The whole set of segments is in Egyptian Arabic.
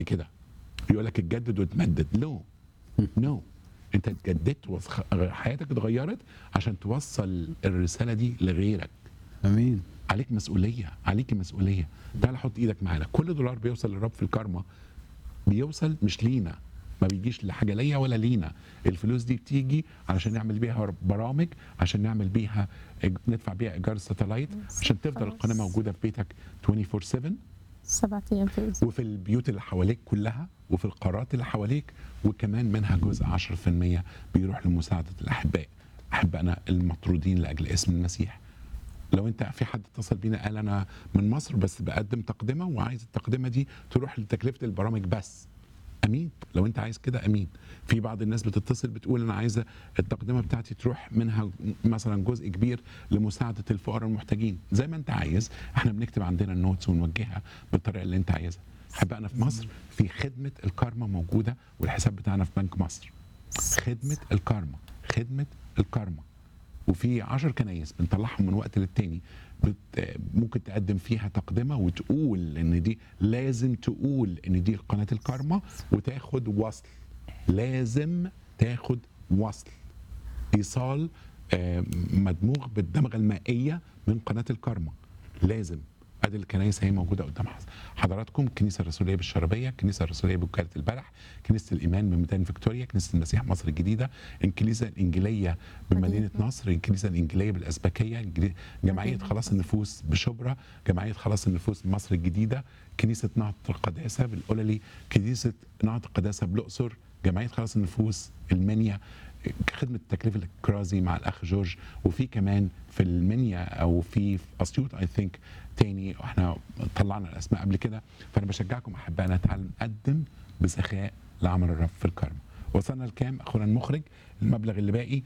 كده يقول لك اتجدد وتمدد نو نو انت اتجددت وخ- حياتك اتغيرت عشان توصل الرساله دي لغيرك امين عليك مسؤوليه عليك مسؤوليه تعال حط ايدك معانا كل دولار بيوصل للرب في الكارما بيوصل مش لينا ما بيجيش لحاجه ليا ولا لينا الفلوس دي بتيجي علشان نعمل بيها برامج عشان نعمل بيها إج- ندفع بيها ايجار الساتلايت عشان تفضل خلاص. القناه موجوده في بيتك 24 7 سبعة أيام في الأسبوع وفي البيوت اللي حواليك كلها وفي القارات اللي حواليك وكمان منها جزء 10% بيروح لمساعدة الأحباء أحبائنا المطرودين لأجل اسم المسيح لو انت في حد اتصل بينا قال انا من مصر بس بقدم تقدمه وعايز التقدمه دي تروح لتكلفه البرامج بس امين لو انت عايز كده امين في بعض الناس بتتصل بتقول انا عايزه التقدمه بتاعتي تروح منها مثلا جزء كبير لمساعده الفقراء المحتاجين زي ما انت عايز احنا بنكتب عندنا النوتس ونوجهها بالطريقه اللي انت عايزها حبقنا في مصر في خدمه الكارما موجوده والحساب بتاعنا في بنك مصر خدمه الكارما خدمه الكارما وفي عشر كنايس بنطلعهم من وقت للتاني بت ممكن تقدم فيها تقدمه وتقول ان دي لازم تقول ان دي قناه الكارما وتاخد وصل لازم تاخد وصل ايصال آه، مدموغ بالدمغه المائيه من قناه الكارما لازم ادي الكنائس هي موجوده قدام حض- حضراتكم الكنيسه الرسوليه بالشربيه الكنيسه الرسوليه بوكاله البلح كنيسه الايمان بميدان فيكتوريا كنيسه المسيح مصر الجديده الكنيسه الانجيليه بمدينه مدينة نصر الكنيسه الانجيليه بالازبكيه الجري- جمعيه مدينة خلاص النفوس بشبرا جمعيه خلاص النفوس مصر الجديده كنيسه نهضه القداسه بالقللي كنيسه نهضه القداسه بالاقصر جمعيه خلاص النفوس المنيا خدمه التكليف الكرازي مع الاخ جورج وفي كمان في المنيا او في في اسيوط اي ثينك تاني احنا طلعنا الاسماء قبل كده فانا بشجعكم احبائنا تعالوا نقدم بسخاء لعمل الرب في الكرم وصلنا لكام اخونا المخرج المبلغ اللي باقي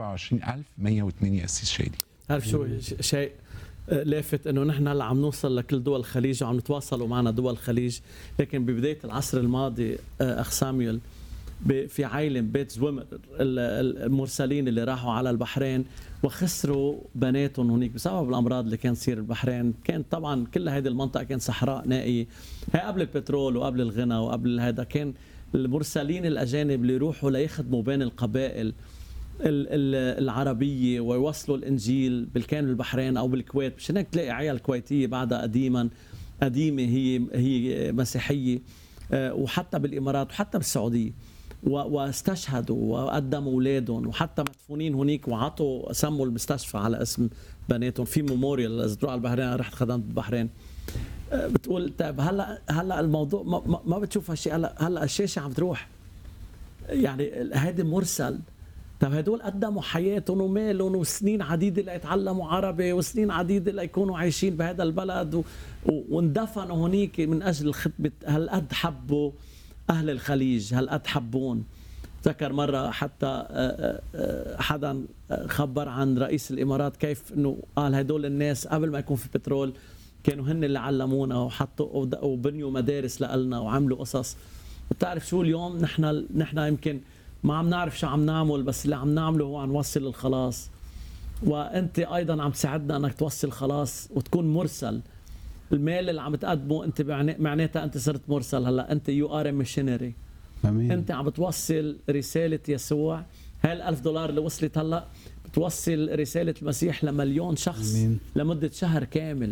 27102 يا اسيس شادي عارف شو ش- شيء آه، لافت انه نحن هلا عم نوصل لكل دول الخليج وعم نتواصلوا معنا دول الخليج لكن ببدايه العصر الماضي آه، اخ ساميول ب- في عائلة بيت زومر ال- ال- المرسلين اللي راحوا على البحرين وخسروا بناتهم هناك بسبب الامراض اللي كانت تصير البحرين كانت طبعا كل هذه المنطقه كانت صحراء نائيه هي قبل البترول وقبل الغنى وقبل هذا كان المرسلين الاجانب اللي يروحوا ليخدموا بين القبائل ال- ال- العربية ويوصلوا الإنجيل بالكان بالبحرين أو بالكويت مشان هيك تلاقي عيال كويتية بعدها قديما قديمة هي هي مسيحية آه، وحتى بالإمارات وحتى بالسعودية و- واستشهدوا وقدموا اولادهم وحتى مدفونين هنيك وعطوا سموا المستشفى على اسم بناتهم في ميموريال اذا بتروح على البحرين أنا رحت خدمت بالبحرين آه، بتقول طيب هلا هلا الموضوع ما, ما- ما بتشوف هالشيء هلا هلا الشاشه عم تروح يعني هيدي مرسل طيب هدول قدموا حياتهم ومالهم وسنين عديده ليتعلموا عربي وسنين عديده ليكونوا عايشين بهذا البلد و... و... واندفنوا هنيك من اجل خدمه هالقد حبوا اهل الخليج هالقد حبون ذكر مرة حتى آه، آه، آه، حدا آه، خبر عن رئيس الإمارات كيف أنه قال هدول الناس قبل ما يكون في بترول كانوا هن اللي علمونا وحطوا ود- وبنيوا مدارس لنا وعملوا قصص بتعرف شو اليوم نحن نحن يمكن ما عم نعرف شو عم نعمل بس اللي عم نعمله هو عم نوصل الخلاص وانت ايضا عم تساعدنا انك توصل خلاص وتكون مرسل المال اللي عم تقدمه انت معنى- معناتها انت صرت مرسل هلا انت يو ار ميشنري امين انت عم بتوصل رساله يسوع هاي الألف دولار اللي وصلت هلا بتوصل رساله المسيح لمليون شخص امين لمده شهر كامل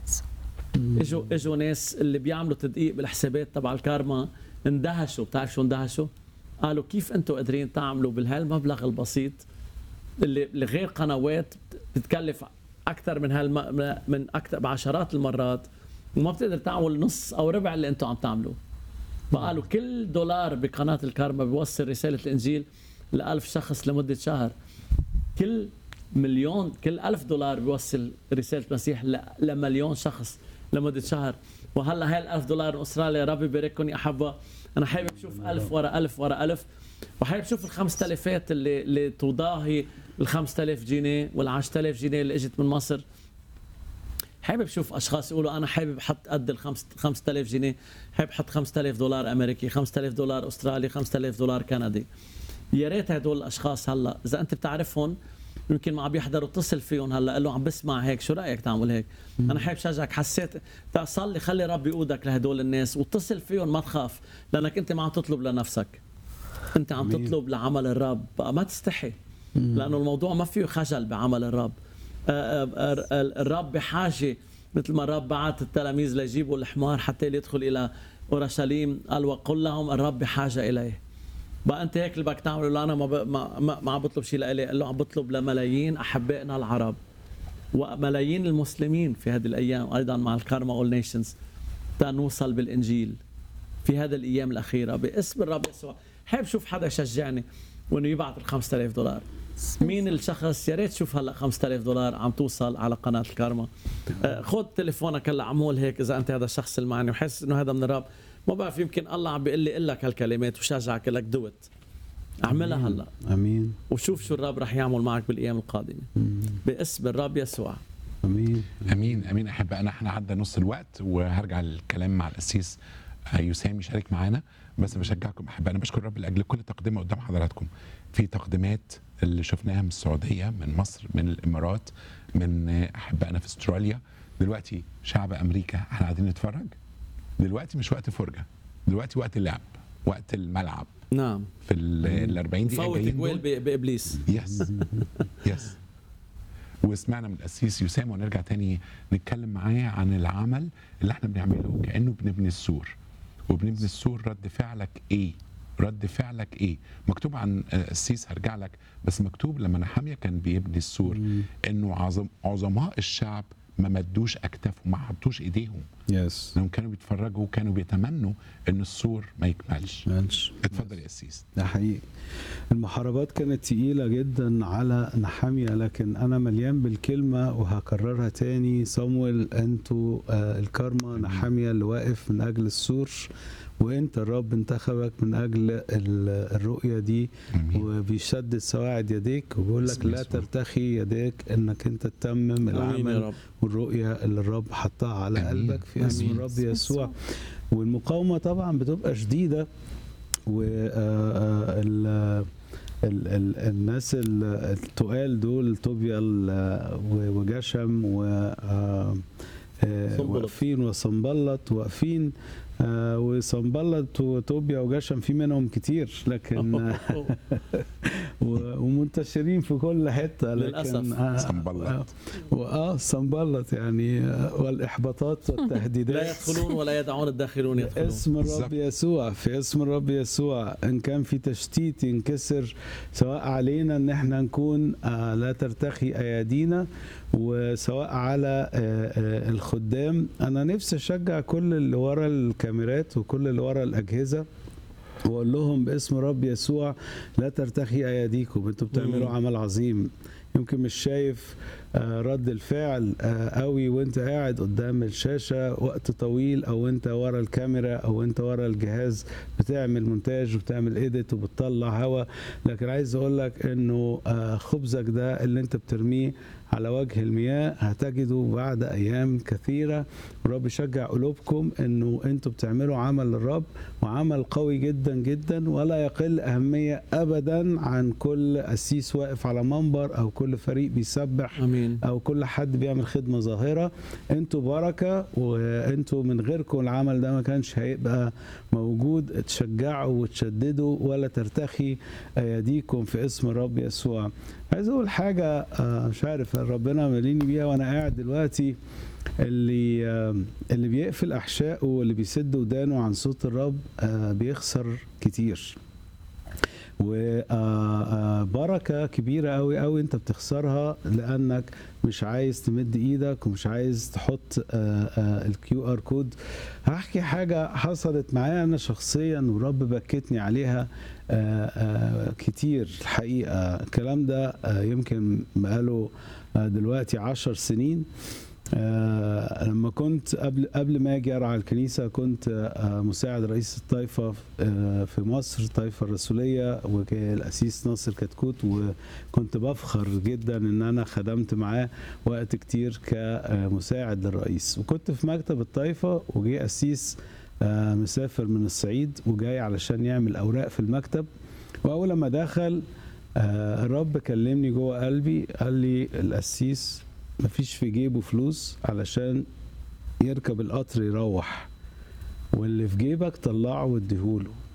اجوا اجوا ناس اللي بيعملوا تدقيق بالحسابات تبع الكارما اندهشوا بتعرف شو اندهشوا؟ قالوا كيف انتم قادرين تعملوا بهالمبلغ البسيط اللي اللي غير قنوات بتكلف اكثر من هالم من اكثر بعشرات المرات وما بتقدر تعمل نص او ربع اللي انتم عم تعملوه فقالوا كل دولار بقناه الكارما بيوصل رساله الانجيل لألف شخص لمده شهر كل مليون كل ألف دولار بيوصل رسالة المسيح ل- لمليون شخص لمدة شهر وهلا هاي الألف دولار من أستراليا ربي يبارككم يا أحبة أنا حابب أشوف ألف ورا ألف ورا ألف وحابب أشوف الخمس تلفات اللي, اللي تضاهي الخمس تلاف جنيه والعشر تلاف جنيه اللي اجت من مصر حابب اشوف اشخاص يقولوا انا حابب احط قد ال 5000 جنيه حابب احط 5000 دولار امريكي 5000 دولار استرالي 5000 دولار كندي يا ريت هدول الاشخاص هلا اذا انت بتعرفهم يمكن ما عم بيحضروا اتصل فيهم هلا قال له عم بسمع هيك شو رايك تعمل هيك انا حابب شجعك حسيت تعال صلي خلي رب يقودك لهدول الناس واتصل فيهم ما تخاف لانك انت ما عم تطلب لنفسك انت عم أمين. تطلب لعمل الرب بقى ما تستحي لانه الموضوع ما فيه خجل بعمل الرب آه، آه، آه، الرب بحاجه مثل ما الرب بعت التلاميذ ليجيبوا الحمار حتى يدخل الى اورشليم قال وقل لهم الرب بحاجه اليه بقى انت هيك اللي بدك تعمله لا انا ما ب... ما ما, ما عم بطلب شيء لإلي قال له عم بطلب لملايين احبائنا العرب وملايين المسلمين في هذه الايام ايضا مع الكارما اول نيشنز تنوصل بالانجيل في هذه الايام الاخيره باسم الرب يسوع حابب شوف حدا يشجعني وانه يبعث ال 5000 دولار مين الشخص يا ريت شوف هلا 5000 دولار عم توصل على قناه الكارما آه، خذ تليفونك هلا عمول هيك اذا انت هذا الشخص اللي معي وحس انه هذا من الرب ما بعرف يمكن الله عم بيقول لي قل لك هالكلمات وشجعك لك دوت اعملها هلا امين وشوف شو الرب رح يعمل معك بالايام القادمه مم. باسم الرب يسوع امين امين امين احبائنا احنا عدى نص الوقت وهرجع الكلام مع القسيس آه، يسام يشارك معانا بس بشجعكم احبائنا بشكر الرب لاجل كل تقدمه قدام حضراتكم في تقديمات اللي شفناها من السعوديه من مصر من الامارات من آه، احبائنا في استراليا دلوقتي شعب امريكا احنا قاعدين نتفرج دلوقتي مش وقت فرجه دلوقتي وقت اللعب وقت الملعب نعم في ال 40 دقيقه فوت الجايين جويل دول ب- بابليس يس يس وسمعنا من القسيس يسام ونرجع تاني نتكلم معاه عن العمل اللي احنا بنعمله كانه بنبني السور وبنبني السور رد فعلك ايه؟ رد فعلك ايه؟ مكتوب عن آه، القسيس هرجع لك بس مكتوب لما نحاميه كان بيبني السور مم. انه عظم عظماء الشعب ما مدوش اكتافهم ما حطوش ايديهم يس لانهم كانوا بيتفرجوا وكانوا بيتمنوا ان السور ما يكملش ماشي اتفضل يا قسيس ده حقيقي المحاربات كانت تقيلة جدا على نحامية لكن أنا مليان بالكلمة وهكررها تاني صمويل أنتوا آه الكارما نحامية اللي واقف من أجل السور وأنت الرب انتخبك من أجل ال- الرؤية دي امين وبيشدد سواعد يديك وبيقول لك باسم لا يسوع. ترتخي يديك انك انت تتمم امين يا العمل رب والرؤيه اللي الرب حطها على آمين. قلبك في اسم آمين. الرب يسوع والمقاومه طبعا بتبقى شديده و آه، ال ال ال الناس ال- التقال دول طوبيا ال- و- وجشم و آه، آه، صنبلط. واقفين وصنبلط واقفين آه، وصنبلط وطوبيا وجشم في منهم كتير لكن آه، و- ومنتشرين في كل حته لكن للأسف. آه، صنبلط. آه، واه صنبلط يعني آه، والاحباطات والتهديدات لا يدخلون ولا يدعون الداخلون يدخلون اسم الرب بالظبط. يسوع في اسم الرب يسوع ان كان في تشتيت ينكسر سواء علينا ان احنا نكون آه، لا ترتخي ايادينا وسواء على آه، آه، الخدام انا نفسي اشجع كل اللي ورا الكاميرات وكل اللي ورا الاجهزه واقول لهم باسم رب يسوع لا ترتخي اياديكم انتوا بتعملوا مم. عمل عظيم يمكن مش شايف آه، رد الفعل آه، قوي وانت قاعد قدام الشاشه وقت طويل او انت ورا الكاميرا او انت ورا الجهاز بتعمل مونتاج وبتعمل ايديت وبتطلع هوا لكن عايز اقول لك انه آه، خبزك ده اللي انت بترميه على وجه المياه هتجده بعد ايام كثيره الرب يشجع قلوبكم انه انتوا بتعملوا عمل للرب وعمل قوي جدا جدا ولا يقل اهميه ابدا عن كل قسيس واقف على منبر او كل فريق بيسبح امين او كل حد بيعمل خدمه ظاهره انتوا بركه وانتوا من غيركم العمل ده ما كانش هيبقى موجود اتشجعوا وتشددوا ولا ترتخي ايديكم في اسم الرب يسوع عايز اقول حاجه آه، مش عارف ربنا ماليني بيها وانا قاعد دلوقتي اللي آه، اللي بيقفل احشائه واللي بيسد ودانه عن صوت الرب آه، بيخسر كتير وبركه كبيره قوي قوي انت بتخسرها لانك مش عايز تمد ايدك ومش عايز تحط الكيو ار كود هحكي حاجه حصلت معايا انا شخصيا ورب بكتني عليها آه، آه، كتير الحقيقه الكلام ده آه، يمكن بقاله آه، دلوقتي عشر سنين آه، لما كنت قبل قبل ما اجي ارعى الكنيسه كنت آه، مساعد رئيس الطائفه آه، في مصر الطائفه الرسوليه والاسيس ناصر كتكوت وكنت بفخر جدا ان انا خدمت معاه وقت كتير كمساعد للرئيس وكنت في مكتب الطائفه وجي اسيس آه، مسافر من الصعيد وجاي علشان يعمل اوراق في المكتب واول ما دخل آه الرب كلمني جوه قلبي قال لي القسيس مفيش في جيبه فلوس علشان يركب القطر يروح واللي في جيبك طلعه واديهوله